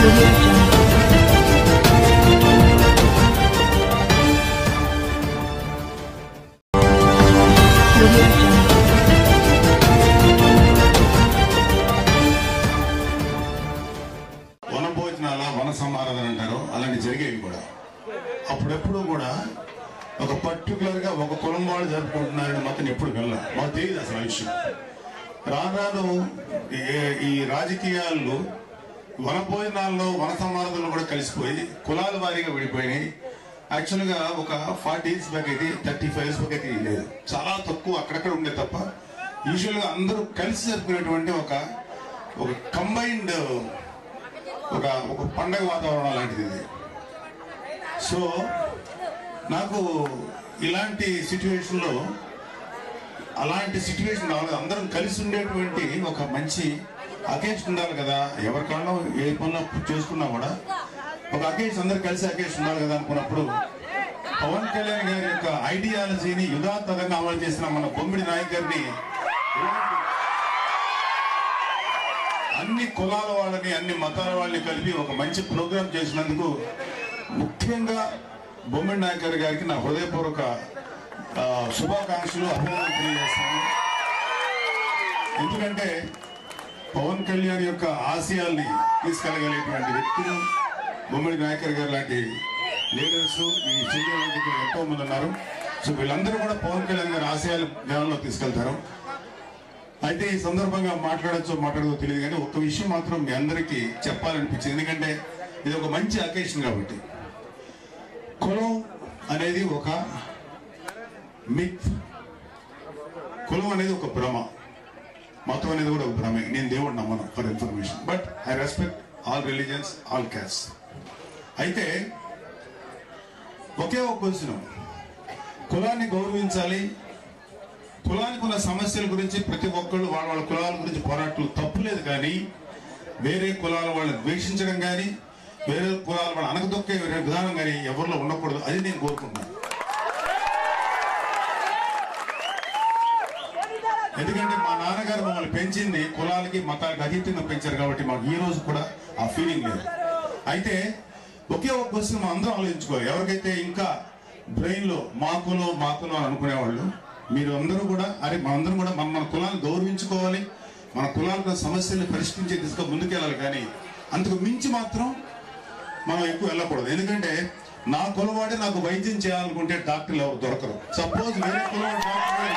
audio jungle. Audio jungle. వన భోజనాల వన సమారాధన అంటారు అలాంటి జరిగేవి కూడా అప్పుడెప్పుడు కూడా ఒక పర్టికులర్ గా ఒక కులం వాళ్ళు జరుపుకుంటున్నారని మొత్తం ఎప్పుడు వెళ్ళాం మాకు తెలియదు అసలు ఆ విషయం రాను రాను ఈ- ఈ రాజకీయాల్లో వన భోజనాల్లో వన సమారాధనలు కూడా కలిసిపోయి కులాల వారీగా విడిపోయినాయి యాక్చువల్గా ఒక ఫార్టీ ఇయర్స్ బ్యాక్ అయితే థర్టీ ఫైవ్ ఇయర్స్ బ్యాక్ అయితే లేదు చాలా తక్కువ అక్కడక్కడ ఉండే తప్ప యూజువల్గా అందరూ కలిసి జరుపుకునేటువంటి ఒక ఒక కంబైన్డ్ ఒక ఒక పండగ వాతావరణం లాంటిది ఇది సో నాకు ఇలాంటి సిచ్యువేషన్లో అలాంటి సిచ్యువేషన్ రావాలి అందరం కలిసి ఉండేటువంటి ఒక మంచి అకేషన్ ఉండాలి కదా ఎవరి కారణం ఏ పనులు చేసుకున్నా కూడా ఒక అకేషన్ అందరు కలిసి అకేషన్ ఉండాలి కదా అనుకున్నప్పుడు పవన్ కళ్యాణ్ గారి యొక్క ఐడియాలజీని యుధాత్మకంగా అమలు చేసిన మన బొమ్మిడి నాయక్ గారిని అన్ని కులాల వాళ్ళని అన్ని మతాల వాళ్ళని కలిపి ఒక మంచి ప్రోగ్రాం చేసినందుకు ముఖ్యంగా బొమ్మిడి నాయక్ గారి గారికి నా హృదయపూర్వక ఆ, శుభాకాంక్షలు అభినందనలు తెలియజేస్తాను ఎందుకంటే పవన్ కళ్యాణ్ యొక్క ఆశయాల్ని తీసుకెళ్ళగలిగేటువంటి వ్యక్తులు బొమ్మిడి నాయకర్ గారు లాంటి లీడర్స్ ఈ చెయ్యాలంటే ఎంతో మంది ఉన్నారు సో వీళ్ళందరూ కూడా పవన్ కళ్యాణ్ గారి ఆశయాలు జ్ఞానంలో తీసుకెళ్తారు అయితే ఈ సందర్భంగా మాట్లాడచ్చో మాట్లాడదో తెలియదు కానీ ఒక విషయం మాత్రం మీ అందరికీ చెప్పాలనిపించింది ఎందుకంటే ఇది ఒక మంచి అకేషన్ కాబట్టి కులం అనేది ఒక మిత్ కులం అనేది ఒక భ్రమ మతం అనేది కూడా ఒక భ్రమే నేను దేవుడు నమ్మను for information but I respect all religions all caste అయితే ఒకే ఒక క్వశ్చన్ కులాన్ని గౌరవించాలి కులానికి ఉన్న సమస్యల గురించి ప్రతి ఒక్కళ్ళు వాళ్ళ వాళ్ళ కులాల గురించి పోరాటం తప్పులేదు కానీ వేరే కులాల వాళ్ళని ద్వేషించడం కానీ వేరే కులాల వాళ్ళని అనగదొక్కే వేరే విధానం కానీ ఎవరిలో ఉండకూడదు అది నేను కోరుకుంటున్నాను ఎందుకంటే మా నాన్నగారు మమ్మల్ని పెంచింది కులాలకి మతాలకి అతీతంగా పెంచారు కాబట్టి మాకు ఈ రోజు కూడా ఆ ఫీలింగ్ లేదు అయితే ఒకే ఒక క్వశ్చన్ మనం అందరం ఆలోచించుకోవాలి ఎవరికైతే ఇంకా బ్రెయిన్ లో మా కులం మా కులం అని అనుకునేవాళ్ళు మీరు అందరూ కూడా అరే మనందరం కూడా మన మన కులాన్ని గౌరవించుకోవాలి మన కులాలకు సమస్యల్ని పరిష్కరించే దిశగా ముందుకెళ్ళాలి కానీ అంతకు మించి మాత్రం మనం ఎక్కువ వెళ్ళకూడదు ఎందుకంటే నా కులవాడే నాకు వైద్యం చేయాలనుకుంటే డాక్టర్లు ఎవరు దొరకరు సపోజ్ వేరే కులవాడు డాక్టర్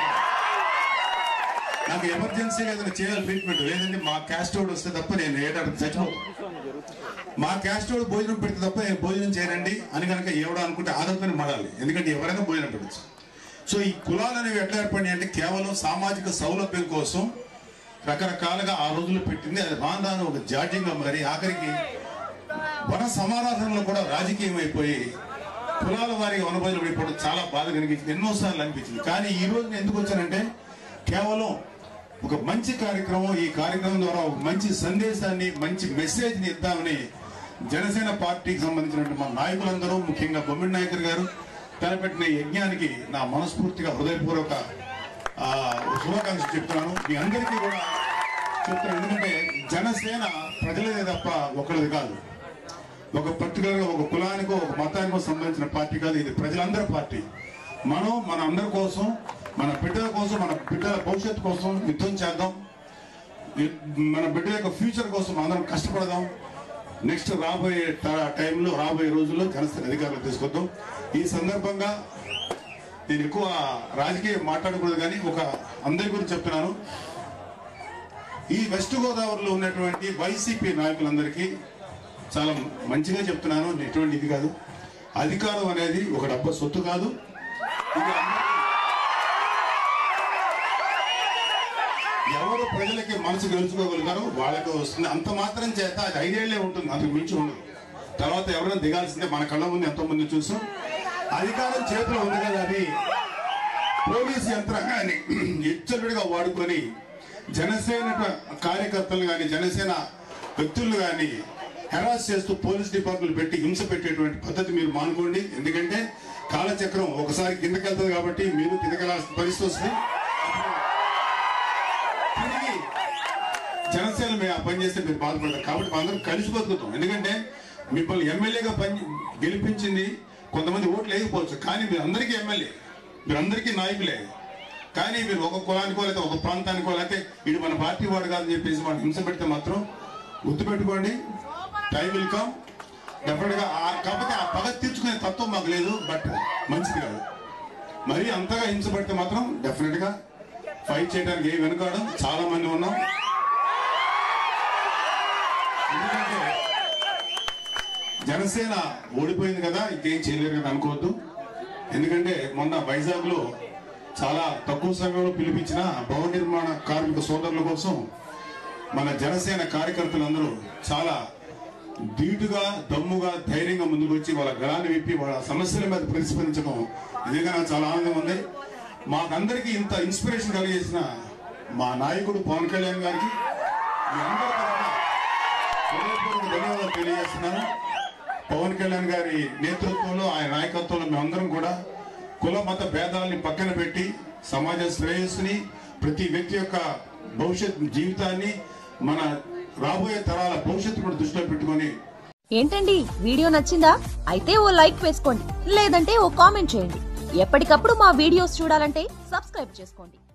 నాకు ఎమర్జెన్సీ ఏదైనా చేయాలి ట్రీట్మెంట్ లేదంటే మా క్యాస్ట్ వాడు వస్తే తప్ప నేను ఏ డాక్టర్ చచ్చిపోతాను మా క్యాస్ట్ వాడు భోజనం పెడితే తప్ప నేను భోజనం చేయనండి అని కనుక ఎవడో అనుకుంటే ఆదర్శని మడాలి ఎందుకంటే ఎవరైనా భోజనం పెట్టచ్చు సో ఈ కులాలు అనేవి ఎట్లా ఏర్పడినాయి అంటే కేవలం సామాజిక సౌలభ్యం కోసం రకరకాలుగా ఆ రోజుల్లో పెట్టింది అది రాను రాను ఒక జాడ్యంగా మరి ఆఖరికి వన సమారాధనలో కూడా రాజకీయం అయిపోయి కులాల వారికి వనభోజనం పడిపోవడం చాలా బాధ కలిగించింది ఎన్నోసార్లు అనిపించింది కానీ ఈ రోజు నేను ఎందుకు వచ్చానంటే కేవలం ఒక మంచి కార్యక్రమం ఈ కార్యక్రమం ద్వారా ఒక మంచి సందేశాన్ని మంచి మెసేజ్ని ఇద్దామని జనసేన పార్టీకి సంబంధించినటువంటి మా నాయకులందరూ ముఖ్యంగా బొమ్మిడి నాయకర్ గారు తలపెట్టిన ఈ యజ్ఞానికి నా మనస్ఫూర్తిగా హృదయపూర్వక ఆ, శుభాకాంక్షలు చెప్తున్నాను మీ అందరికీ కూడా చెప్తున్నాను ఎందుకంటే జనసేన ప్రజలదే తప్ప ఒకరిది కాదు ఒక పర్టికులర్ గా ఒక కులానికో ఒక మతానికో సంబంధించిన పార్టీ కాదు ఇది ప్రజలందరి పార్టీ మనం మన అందరి కోసం మన బిడ్డల కోసం మన బిడ్డల భవిష్యత్తు కోసం యుద్ధం చేద్దాం ఈ- మన బిడ్డల యొక్క ఫ్యూచర్ కోసం అందరం కష్టపడదాం నెక్స్ట్ రాబోయే ట- టైంలో రాబోయే రోజుల్లో జనసేన అధికారులు తీసుకొద్దాం ఈ సందర్భంగా నేను ఎక్కువ రాజకీయం మాట్లాడకూడదు కానీ ఒక అందరి గురించి చెప్తున్నాను ఈ వెస్ట్ గోదావరిలో ఉన్నటువంటి వైసీపీ నాయకులందరికీ చాలా మంచిగా చెప్తున్నాను ఎటువంటి ఇది కాదు అధికారం అనేది ఒక డబ్బ సొత్తు కాదు ఇది అందరికీ- ఎవరు ప్రజలకి మనసు గెలుచుకోగలుగుతారో వాళ్ళకి వస్తుంది అంత మాత్రం చేత అది ఐదేళ్లే ఉంటుంది అంతకు మించి ఉండదు తర్వాత ఎవరైనా దిగాల్సిందే మన కళ్ళ ముందు ఎంతో మంది చూసాం అధికారం చేతిలో ఉంది కదా అది పోలీసు యంత్రాంగాన్ని ఎచ్చలుడిగా వాడుకొని జనసేన కార్యకర్తలు కానీ జనసేన వ్యక్తులు కానీ హెరాస్ చేస్తూ పోలీస్ డిపార్ట్మెంట్ పెట్టి హింస పెట్టేటువంటి పద్ధతి మీరు మానుకోండి ఎందుకంటే కాలచక్రం ఒకసారి కిందకి వెళ్తుంది కాబట్టి మీరు కిందకి వెళ్ళాల్సిన పరిస్థితి వస్తుంది తిరిగి జనసేన మేము ఆ పని చేస్తే మీరు బాధపడతారు కాబట్టి అందరం కలిసి బతుకుతాం ఎందుకంటే మిమ్మల్ని ఎమ్మెల్యేగా పని గెలిపించింది కొంతమంది ఓట్లు వేయకపోవచ్చు కానీ మీరు అందరికీ ఎమ్మెల్యే మీరు అందరికీ నాయకులే కానీ మీరు ఒక కులానికో లేకపోతే ఒక ప్రాంతానికో లేకపోతే ఇది మన పార్టీ వాడు కాదని చెప్పేసి మనం హింస పెడితే మాత్రం గుర్తుపెట్టుకోండి టైం విల్ కమ్ డెఫినెట్ గా ఆ- కాకపోతే ఆ పగ తీర్చుకునే తత్వం మాకు లేదు బట్ మంచిది కాదు మరి అంతగా హింస పడితే మాత్రం డెఫినెట్ గా ఫైట్ చేయడానికి ఏ వెనుకాడం చాలా మంది ఉన్నాం ఎందుకంటే జనసేన ఓడిపోయింది కదా ఇంకేం చేయలేరు కదా అనుకోవద్దు ఎందుకంటే మొన్న వైజాగ్ లో చాలా తక్కువ సమయంలో పిలిపించిన భవన నిర్మాణ కార్మిక సోదరుల కోసం మన జనసేన కార్యకర్తలందరూ చాలా ధీటుగా దమ్ముగా ధైర్యంగా ముందుకు వచ్చి వాళ్ళ గళాన్ని విప్పి వాళ్ళ సమస్యల మీద ప్రతిస్పందించడం నిజంగా నాకు చాలా ఆనందం ఉంది మాకందరికీ ఇంత ఇన్స్పిరేషన్ కలిగేసిన మా నాయకుడు పవన్ కళ్యాణ్ గారికి మీ అందరి తరఫున హృదయపూర్వక ధన్యవాదాలు తెలియజేస్తున్నాను పవన్ కళ్యాణ్ గారి నేతృత్వంలో ఆయన నాయకత్వంలో మేమందరం కూడా కుల మత భేదాలని పక్కన పెట్టి సమాజ శ్రేయస్సుని ప్రతి వ్యక్తి యొక్క భవిష్యత్ జీవితాన్ని మన రాబోయే తరాల భవిష్యత్తు కూడా దృష్టిలో పెట్టుకొని ఏంటండి వీడియో నచ్చిందా అయితే ఓ లైక్ వేసుకోండి లేదంటే ఓ కామెంట్ చేయండి ఎప్పటికప్పుడు మా వీడియోస్ చూడాలంటే సబ్స్క్రైబ్ చేసుకోండి